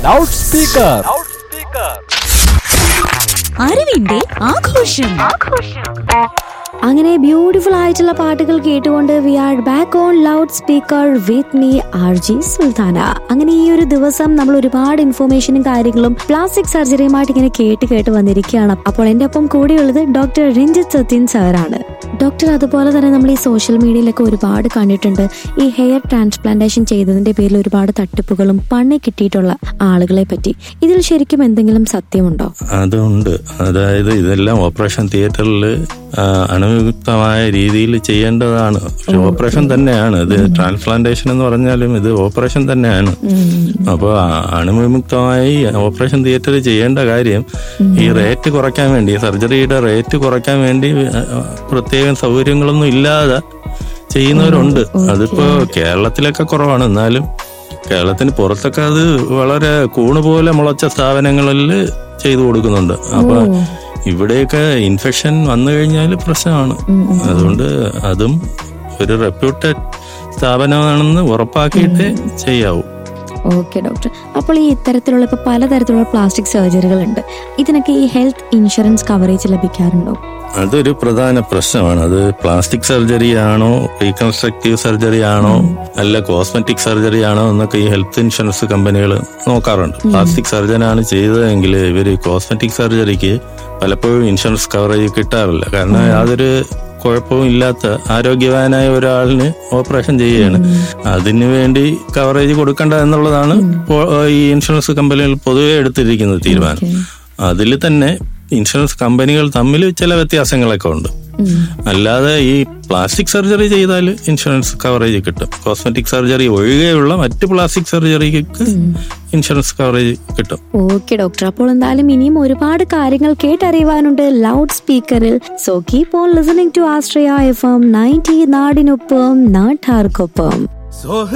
loud speaker അറിവിന്റെ ആഘോഷം അങ്ങനെ ബ്യൂട്ടിഫുൾ ആയിട്ടുള്ള പാട്ടുകൾ കേട്ടുകൊണ്ട് we are back on loud speaker with me R J Sultana അങ്ങനെ ഈ ഒരു ദിവസം നമ്മൾ ഒരുപാട് ഇൻഫോർമേഷനും കാര്യങ്ങളും പ്ലാസ്റ്റിക് സർജറിയുമായിട്ട് ഇങ്ങനെ കേട്ട് കേട്ട് വന്നിരിക്കുകയാണ് അപ്പോൾ എന്റെ ഒപ്പം കൂടിയുള്ളത് ഡോക്ടർ രഞ്ജിത്ത് സത്യൻ സാറാണ് ഡോക്ടർ അതുപോലെ തന്നെ നമ്മൾ ഈ സോഷ്യൽ മീഡിയയിലൊക്കെ ഒരുപാട് കണ്ടിട്ടുണ്ട് ഈ ഹെയർ ട്രാൻസ്പ്ലാന്റേഷൻ ചെയ്തതിന്റെ പേരിൽ ഒരുപാട് തട്ടിപ്പുകളും പണി കിട്ടിയിട്ടുള്ള ആളുകളെ പറ്റി ഇതിൽ ശരിക്കും എന്തെങ്കിലും സത്യമുണ്ടോ അതുണ്ട് അതായത് ഇതെല്ലാം ഓപ്പറേഷൻ തിയേറ്ററിൽ അണുവിമുക്തമായ രീതിയിൽ ചെയ്യേണ്ടതാണ് പക്ഷെ ഓപ്പറേഷൻ തന്നെയാണ് ഇത് ട്രാൻസ്പ്ലാന്റേഷൻ എന്ന് പറഞ്ഞാലും ഇത് ഓപ്പറേഷൻ തന്നെയാണ് അപ്പോൾ അണുവിമുക്തമായി ഓപ്പറേഷൻ തിയേറ്ററിൽ ചെയ്യേണ്ട കാര്യം ഈ റേറ്റ് കുറയ്ക്കാൻ വേണ്ടി സർജറിയുടെ റേറ്റ് കുറയ്ക്കാൻ വേണ്ടി ആ, പ്രത്യേകം സൗകര്യങ്ങളൊന്നും ഇല്ലാതെ ചെയ്യുന്നവരുണ്ട് അതിപ്പോ കേരളത്തിലൊക്കെ കുറവാണ് എന്നാലും കേരളത്തിന് പുറത്തൊക്കെ അത് വളരെ കൂണ് പോലെ മുളച്ച സ്ഥാപനങ്ങളിൽ ചെയ്തു കൊടുക്കുന്നുണ്ട് അപ്പൊ ഇവിടെയൊക്കെ ഇൻഫെക്ഷൻ വന്നു കഴിഞ്ഞാൽ പ്രശ്നമാണ് അതുകൊണ്ട് അതും ഒരു റെപ്യൂട്ടഡ് സ്ഥാപനമാണെന്ന് ഉറപ്പാക്കിയിട്ടേ ചെയ്യാവൂ ഓക്കെ ഡോക്ടർ അപ്പോൾ ഈ ഇത്തരത്തിലുള്ള ഇപ്പൊ പലതരത്തിലുള്ള പ്ലാസ്റ്റിക് സർജറികൾ ഉണ്ട് ഇതിനൊക്കെ ഈ ഹെൽത്ത് ഇൻഷുറൻസ് കവറേജ് ലഭിക്കാറുണ്ടോ അതൊരു പ്രധാന പ്രശ്നമാണ് അത് പ്ലാസ്റ്റിക് സർജറി ആണോ റീകൺസ്ട്രക്റ്റീവ് സർജറി ആണോ അല്ല കോസ്മെറ്റിക് സർജറി ആണോ എന്നൊക്കെ ഈ ഹെൽത്ത് ഇൻഷുറൻസ് കമ്പനികൾ നോക്കാറുണ്ട് പ്ലാസ്റ്റിക് സർജനാണ് ചെയ്തതെങ്കിൽ ഇവർ കോസ്മെറ്റിക് സർജറിക്ക് പലപ്പോഴും ഇൻഷുറൻസ് കവറേജ് കിട്ടാറില്ല കാരണം യാതൊരു കുഴപ്പവും ഇല്ലാത്ത ആരോഗ്യവാനായ ഒരാളിന് ഓപ്പറേഷൻ ചെയ്യുകയാണ് അതിനു വേണ്ടി കവറേജ് കൊടുക്കണ്ട എന്നുള്ളതാണ് ഇപ്പോൾ ഈ ഇൻഷുറൻസ് കമ്പനികൾ പൊതുവെ എടുത്തിരിക്കുന്ന തീരുമാനം അതിൽ തന്നെ ഇൻഷുറൻസ് കമ്പനികൾ തമ്മിൽ ചില വ്യത്യാസങ്ങളൊക്കെ ഉണ്ട് അല്ലാതെ ഈ പ്ലാസ്റ്റിക് സർജറി ചെയ്താൽ ഇൻഷുറൻസ് കവറേജ് കിട്ടും കോസ്മെറ്റിക് സർജറി ഒഴികെയുള്ള മറ്റ് പ്ലാസ്റ്റിക് സർജറിക്ക് ഇൻഷുറൻസ് കവറേജ് കിട്ടും ഓക്കെ ഡോക്ടർ അപ്പോൾ എന്തായാലും ഇനിയും ഒരുപാട് കാര്യങ്ങൾ കേട്ടറിയുവാനുണ്ട് ലൗഡ് സ്പീക്കറിൽ so keep on listening to Austria F M ninety നാടിനൊപ്പം നാട്ടാർക്കൊപ്പം